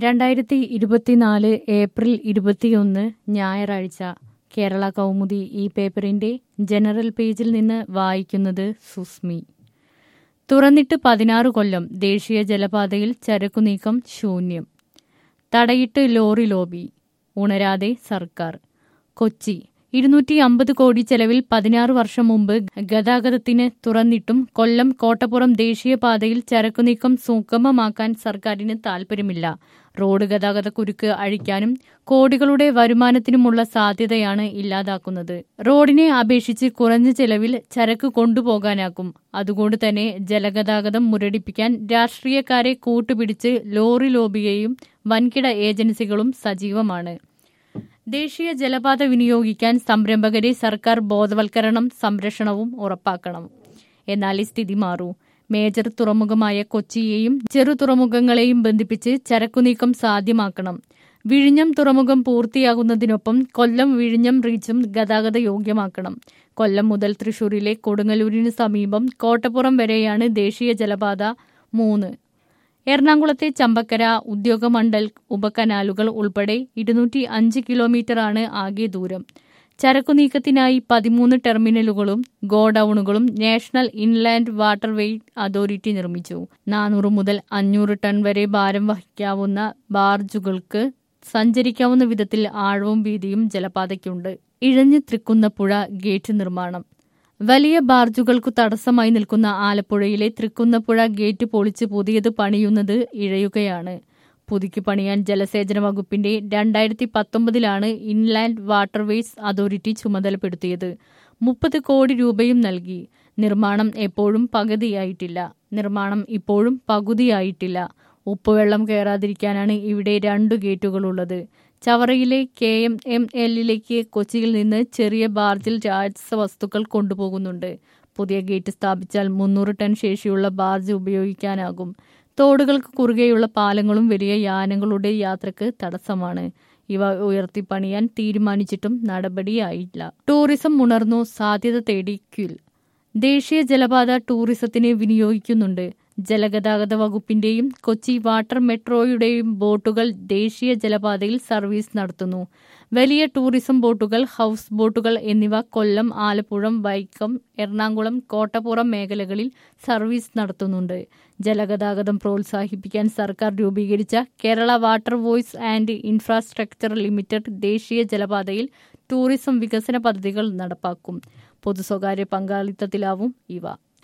രണ്ടായിരത്തി ഇരുപത്തിനാല് ഏപ്രിൽ ഇരുപത്തിയൊന്ന് ഞായറാഴ്ച കേരള കൗമുദി ഈ പേപ്പറിന്റെ ജനറൽ പേജിൽ നിന്ന് വായിക്കുന്നത് സുസ്മി തുറന്നിട്ട് പതിനാറ് കൊല്ലം ദേശീയ ജലപാതയിൽ ചരക്കുനീക്കം ശൂന്യം തടയിട്ട് ലോറി ലോബി ഉണരാതെ സർക്കാർ കൊച്ചി ഇരുന്നൂറ്റി അമ്പത് കോടി ചെലവിൽ പതിനാറ് വർഷം മുമ്പ് ഗതാഗതത്തിന് തുറന്നിട്ടും കൊല്ലം കോട്ടപ്പുറം ദേശീയപാതയിൽ ചരക്കുനീക്കം സുഗമമാക്കാൻ സർക്കാരിന് താൽപ്പര്യമില്ല റോഡ് ഗതാഗത കുരുക്ക് അഴിക്കാനും കോടികളുടെ വരുമാനത്തിനുമുള്ള സാധ്യതയാണ് ഇല്ലാതാക്കുന്നത് റോഡിനെ അപേക്ഷിച്ച് കുറഞ്ഞ ചെലവിൽ ചരക്ക് കൊണ്ടുപോകാനാകും അതുകൊണ്ട് തന്നെ ജലഗതാഗതം മുരടിപ്പിക്കാൻ രാഷ്ട്രീയക്കാരെ കൂട്ടുപിടിച്ച് ലോറി ലോബിയെയും വൻകിട ഏജൻസികളും സജീവമാണ് ദേശീയ ജലപാത വിനിയോഗിക്കാൻ സംരംഭകരെ സർക്കാർ ബോധവൽക്കരണം സംരക്ഷണവും ഉറപ്പാക്കണം എന്നാൽ ഈ സ്ഥിതി മാറൂ മേജർ തുറമുഖമായ കൊച്ചിയെയും ചെറു തുറമുഖങ്ങളെയും ബന്ധിപ്പിച്ച് ചരക്കുനീക്കം സാധ്യമാക്കണം വിഴിഞ്ഞം തുറമുഖം പൂർത്തിയാകുന്നതിനൊപ്പം കൊല്ലം വിഴിഞ്ഞം റീച്ചും ഗതാഗത യോഗ്യമാക്കണം കൊല്ലം മുതൽ തൃശൂരിലെ കൊടുങ്ങല്ലൂരിന് സമീപം കോട്ടപ്പുറം വരെയാണ് ദേശീയ ജലപാത മൂന്ന് എറണാകുളത്തെ ചമ്പക്കര ഉദ്യോഗമണ്ഡൽ ഉപകനാലുകൾ ഉൾപ്പെടെ ഇരുന്നൂറ്റി അഞ്ച് കിലോമീറ്ററാണ് ആകെ ദൂരം ചരക്കുനീക്കത്തിനായി പതിമൂന്ന് ടെർമിനലുകളും ഗോഡൌണുകളും നാഷണൽ ഇൻലാൻഡ് വാട്ടർവേ അതോറിറ്റി നിർമ്മിച്ചു നാനൂറ് മുതൽ അഞ്ഞൂറ് ടൺ വരെ ഭാരം വഹിക്കാവുന്ന ബാർജുകൾക്ക് സഞ്ചരിക്കാവുന്ന വിധത്തിൽ ആഴവും വീതിയും ജലപാതയ്ക്കുണ്ട് ഇഴഞ്ഞു തൃക്കുന്നപ്പുഴ ഗേറ്റ് നിർമ്മാണം വലിയ ബാർജുകൾക്കു തടസ്സമായി നിൽക്കുന്ന ആലപ്പുഴയിലെ തൃക്കുന്നപ്പുഴ ഗേറ്റ് പൊളിച്ച് പുതിയത് പണിയുന്നത് ഇഴയുകയാണ് പുതുക്കി പണിയാൻ ജലസേചന വകുപ്പിന്റെ രണ്ടായിരത്തി പത്തൊമ്പതിലാണ് ഇൻലാൻഡ് വാട്ടർവേസ് അതോറിറ്റി ചുമതലപ്പെടുത്തിയത് മുപ്പത് കോടി രൂപയും നൽകി നിർമ്മാണം എപ്പോഴും പകുതിയായിട്ടില്ല നിർമ്മാണം ഇപ്പോഴും പകുതിയായിട്ടില്ല ഉപ്പുവെള്ളം കയറാതിരിക്കാനാണ് ഇവിടെ രണ്ടു ഗേറ്റുകളുള്ളത് ചവറയിലെ കെ എം എം എല്ലിലേക്ക് കൊച്ചിയിൽ നിന്ന് ചെറിയ ബാർജിൽ രാസവസ്തുക്കൾ കൊണ്ടുപോകുന്നുണ്ട് പുതിയ ഗേറ്റ് സ്ഥാപിച്ചാൽ മുന്നൂറ് ടൺ ശേഷിയുള്ള ബാർജ് ഉപയോഗിക്കാനാകും തോടുകൾക്ക് കുറുകെയുള്ള പാലങ്ങളും വലിയ യാനങ്ങളുടെ യാത്രക്ക് തടസ്സമാണ് ഇവ ഉയർത്തിപ്പണിയാൻ തീരുമാനിച്ചിട്ടും നടപടിയായില്ല ടൂറിസം ഉണർന്നു സാധ്യത തേടി ക്യുൽ ദേശീയ ജലപാത ടൂറിസത്തിന് വിനിയോഗിക്കുന്നുണ്ട് ജലഗതാഗത വകുപ്പിന്റെയും കൊച്ചി വാട്ടർ മെട്രോയുടെയും ബോട്ടുകൾ ദേശീയ ജലപാതയിൽ സർവീസ് നടത്തുന്നു വലിയ ടൂറിസം ബോട്ടുകൾ ഹൗസ് ബോട്ടുകൾ എന്നിവ കൊല്ലം ആലപ്പുഴ വൈക്കം എറണാകുളം കോട്ടപ്പുറം മേഖലകളിൽ സർവീസ് നടത്തുന്നുണ്ട് ജലഗതാഗതം പ്രോത്സാഹിപ്പിക്കാൻ സർക്കാർ രൂപീകരിച്ച Kerala waterways and infrastructure limited ദേശീയ ജലപാതയിൽ ടൂറിസം വികസന പദ്ധതികൾ നടപ്പാക്കും പൊതു സ്വകാര്യ പങ്കാളിത്തത്തിലാവും ഇവ